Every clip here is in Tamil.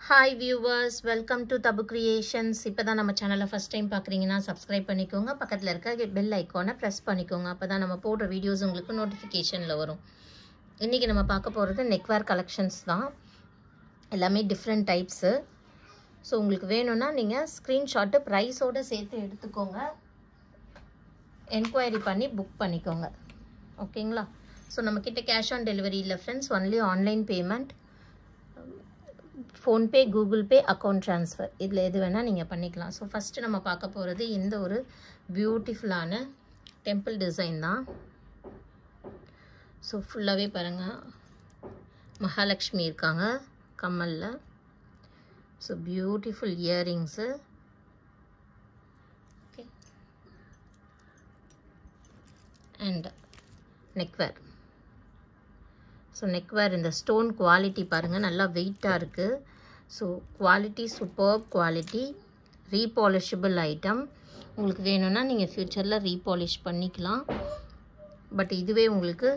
hi viewers welcome to Tabu creations இப்போ தான் நம்ம சேனலை ஃபஸ்ட் டைம் பார்க்குறீங்கன்னா சப்ஸ்கிரைப் பண்ணிக்கோங்க பக்கத்தில் இருக்க பெல் ஐக்கானை ப்ரெஸ் பண்ணிக்கோங்க அப்போ தான் நம்ம போடுற வீடியோஸ் உங்களுக்கு நோட்டிஃபிகேஷனில் வரும் இன்றைக்கி நம்ம பார்க்க போகிறது நெக்வேர் கலெக்ஷன்ஸ் தான் எல்லாமே டிஃப்ரெண்ட் டைப்ஸு ஸோ உங்களுக்கு வேணும்னா நீங்கள் ஸ்க்ரீன்ஷாட்டு ப்ரைஸோடு சேர்த்து எடுத்துக்கோங்க என்கொயரி பண்ணி புக் பண்ணிக்கோங்க ஓகேங்களா ஸோ நம்மக்கிட்ட கேஷ் ஆன் டெலிவரி இல்லை friends only online payment PhonePe Google Pay account transfer இதில் எது வேணால் நீங்கள் பண்ணிக்கலாம் ஸோ ஃபஸ்ட்டு நம்ம பார்க்க போகிறது இந்த ஒரு பியூட்டிஃபுல்லான டெம்பிள் டிசைன் தான் ஸோ ஃபுல்லாகவே பாருங்கள் மகாலட்சுமி இருக்காங்க கம்மலில் so beautiful earrings okay and neckwear so neckwear இந்த ஸ்டோன் குவாலிட்டி பாருங்கள் நல்லா வெயிட்டாக இருக்குது so quality super quality repolishable item உங்களுக்கு வேணும்னா நீங்கள் ஃப்யூச்சரில் ரீபாலிஷ் பண்ணிக்கலாம் பட் இதுவே உங்களுக்கு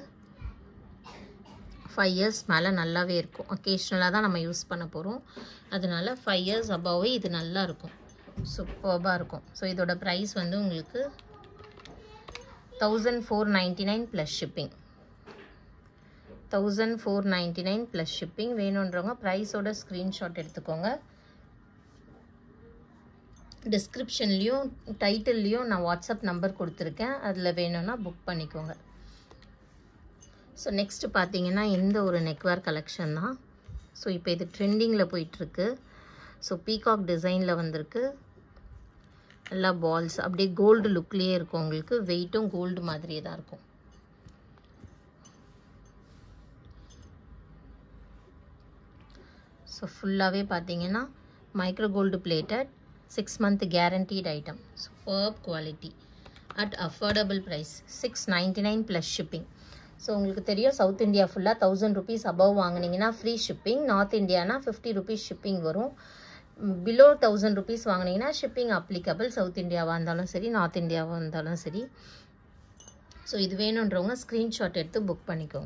ஃபைவ் இயர்ஸ் மேலே நல்லாவே இருக்கும் ஒகேஷ்னலாக தான் நம்ம யூஸ் பண்ண போகிறோம் அதனால் ஃபைவ் இயர்ஸ் அபவே இது நல்லா இருக்கும் சூப்பர்பாக இருக்கும் ஸோ இதோட ப்ரைஸ் வந்து உங்களுக்கு thousand four ninety nine plus shipping thousand four ninety nine plus shipping வேணுன்றவங்க ப்ரைஸோட ஸ்க்ரீன்ஷாட் எடுத்துக்கோங்க டிஸ்கிரிப்ஷன்லேயும் டைட்டில்லையும் நான் வாட்ஸ்அப் நம்பர் கொடுத்துருக்கேன் அதில் வேணும்னா புக் பண்ணிக்கோங்க ஸோ நெக்ஸ்ட்டு பார்த்தீங்கன்னா இந்த ஒரு நெக்வேர் கலெக்ஷன் தான் ஸோ இப்போ இது ட்ரெண்டிங்கில் போயிட்டுருக்கு ஸோ பீகாக் டிசைனில் வந்திருக்கு நல்லா பால்ஸ் அப்படியே கோல்டு லுக்லேயே இருக்கும் உங்களுக்கு வெயிட்டும் கோல்டு மாதிரியே தான் இருக்கும் ஸோ ஃபுல்லாகவே பார்த்தீங்கன்னா micro gold plated six month guaranteed item super quality at affordable price six ninety nine plus shipping so உங்களுக்கு தெரியும் சவுத் இந்தியா ஃபுல்லாக தௌசண்ட் ருபீஸ் அபவ் வாங்கினீங்கன்னா ஃப்ரீ ஷிப்பிங் நார்த் இந்தியானா ஃபிஃப்டி ருபீஸ் ஷிப்பிங் வரும் பிலோ தௌசண்ட் ருபீஸ் வாங்கினீங்கன்னா ஷிப்பிங் அப்ளிகபிள் சவுத் இந்தியாவாக இருந்தாலும் சரி நார்த் இந்தியாவாக இருந்தாலும் சரி ஸோ இது வேணுன்றவங்க ஸ்க்ரீன்ஷாட் எடுத்து புக் பண்ணிக்கோங்க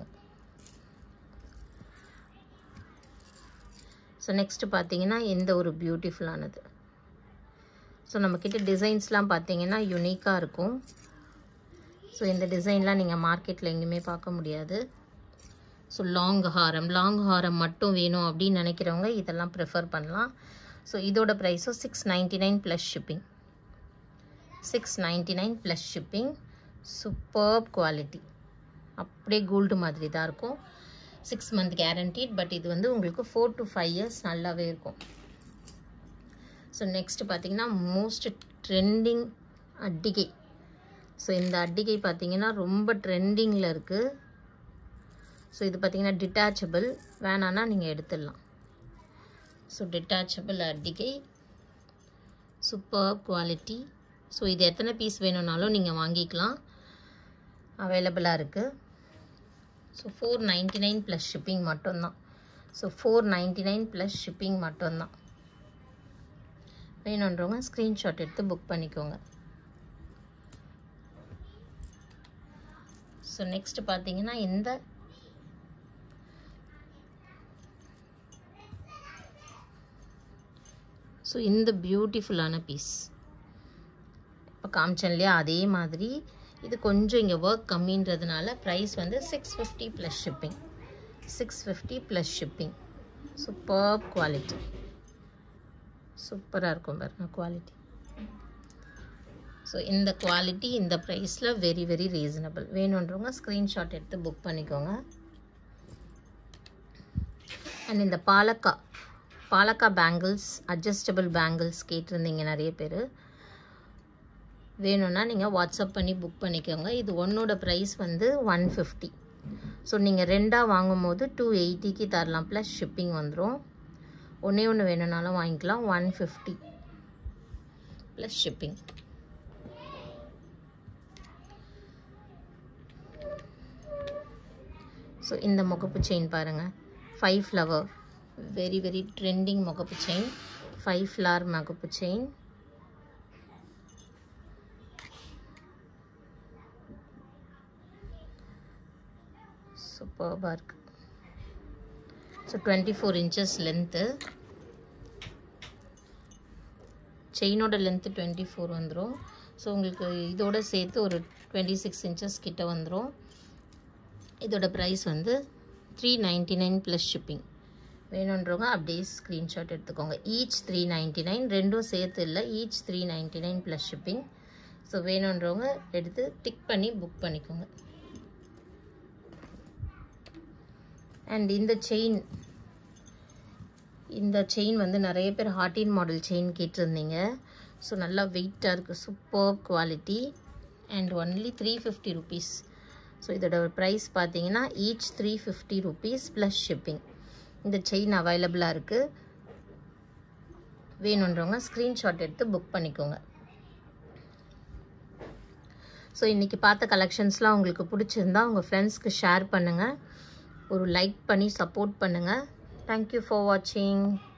ஸோ நெக்ஸ்ட்டு பார்த்தீங்கன்னா இந்த ஒரு பியூட்டிஃபுல்லானது ஸோ நம்மக்கிட்ட டிசைன்ஸ்லாம் பார்த்தீங்கன்னா யுனிக்காக இருக்கும் ஸோ இந்த டிசைன்லாம் நீங்கள் மார்க்கெட்டில் எங்கேயுமே பார்க்க முடியாது ஸோ லாங் ஹாரம் லாங் ஹாரம் மட்டும் வேணும் அப்படின்னு நினைக்கிறவங்க இதெல்லாம் ப்ரிஃபர் பண்ணலாம் ஸோ இதோட ப்ரைஸும் six ninety nine plus shipping six ninety nine plus shipping superb quality அப்படியே கோல்டு மாதிரி தான் இருக்கும் சிக்ஸ் மந்த் கேரண்டீட் பட் இது வந்து உங்களுக்கு ஃபோர் டு ஃபைவ் இயர்ஸ் நல்லாவே இருக்கும் ஸோ நெக்ஸ்ட் பார்த்தீங்கன்னா மோஸ்ட் ட்ரெண்டிங் அட்டிகை ஸோ இந்த அட்டிகை பார்த்தீங்கன்னா ரொம்ப ட்ரெண்டிங்கில் இருக்குது ஸோ இது பார்த்தீங்கன்னா டிட்டாச்சபிள் வேணான்னா நீங்கள் எடுத்துடலாம் ஸோ டிட்டாச்சபிள் அட்டிகை சூப்பர் குவாலிட்டி ஸோ இது எத்தனை பீஸ் வேணும்னாலும் நீங்கள் வாங்கிக்கலாம் அவைலபிளாக இருக்குது so four ninety nine plus shipping மட்டும்தான் so four ninety nine plus shipping மட்டும்தான் வேணுன்றவங்க ஸ்க்ரீன்ஷாட் எடுத்து புக் பண்ணிக்கோங்க ஸோ நெக்ஸ்ட் பார்த்தீங்கன்னா இந்த ஸோ இந்த பியூட்டிஃபுல்லான பீஸ் இப்போ காமிச்சேன் இல்லையா அதே மாதிரி இது கொஞ்சம் இங்கே ஒர்க் கம்மின்றதுனால ப்ரைஸ் வந்து six fifty plus shipping six fifty plus shipping super quality சூப்பராக இருக்கும் பாருங்கள் குவாலிட்டி ஸோ இந்த குவாலிட்டி இந்த ப்ரைஸில் வெரி வெரி ரீசனபிள் வேணுன்றவங்க ஸ்க்ரீன்ஷாட் எடுத்து புக் பண்ணிக்கோங்க அண்ட் இந்த பாலக்கா பாலக்கா பேங்கிள்ஸ் அட்ஜஸ்டபிள் பேங்கிள்ஸ் கேட்டிருந்தீங்க நிறைய பேர் வேணும்னா நீங்கள் வாட்ஸ்அப் பண்ணி புக் பண்ணிக்கோங்க இது ஒன்னோட ப்ரைஸ் வந்து ஒன் ஃபிஃப்டி ஸோ நீங்கள் ரெண்டாக வாங்கும் போது டூ எயிட்டிக்கு தரலாம் ப்ளஸ் ஷிப்பிங் வந்துடும் ஒன்றே ஒன்று வேணும்னாலும் வாங்கிக்கலாம் one fifty plus shipping so இந்த முகப்பு செயின் பாருங்கள் five flower very very trending முகப்பு செயின் ஃபைவ் ஃப்ளார் முகப்பு செயின் சூப்பர்பாக இருக்குது so twenty four inches length செயினோட லென்த்து டுவெண்ட்டி ஃபோர் வந்துடும் ஸோ உங்களுக்கு இதோட சேர்த்து ஒரு டுவெண்ட்டி சிக்ஸ் இன்ச்சஸ் கிட்ட வந்துடும் இதோட ப்ரைஸ் வந்து three ninety nine plus shipping வேணுன்றவங்க அப்படியே ஸ்க்ரீன்ஷாட் எடுத்துக்கோங்க ஈச் த்ரீ நைன்ட்டி நைன் ரெண்டும் சேர்த்து இல்லை each three ninety nine plus shipping so வேணுன்றவங்க எடுத்து டிக் பண்ணி புக் பண்ணிக்கோங்க அண்ட் இந்த செயின் இந்த செயின் வந்து நிறைய பேர் ஹார்டின் மாடல் செயின் கேட்டிருந்தீங்க ஸோ நல்லா வெயிட்டாக இருக்குது super quality and only three fifty rupees so இதோட ப்ரைஸ் பார்த்தீங்கன்னா each three fifty rupees plus shipping இந்த செயின் அவைலபிளாக இருக்குது வேணுன்றவங்க ஸ்க்ரீன்ஷாட் எடுத்து புக் பண்ணிக்கோங்க ஸோ இன்றைக்கி பார்த்த கலெக்ஷன்ஸ்லாம் உங்களுக்கு பிடிச்சிருந்தா உங்கள் ஃப்ரெண்ட்ஸ்க்கு ஷேர் பண்ணுங்கள் ஒரு லைக் பண்ணி சப்போர்ட் பண்ணுங்கள் தேங்க்யூ ஃபார் வாட்சிங்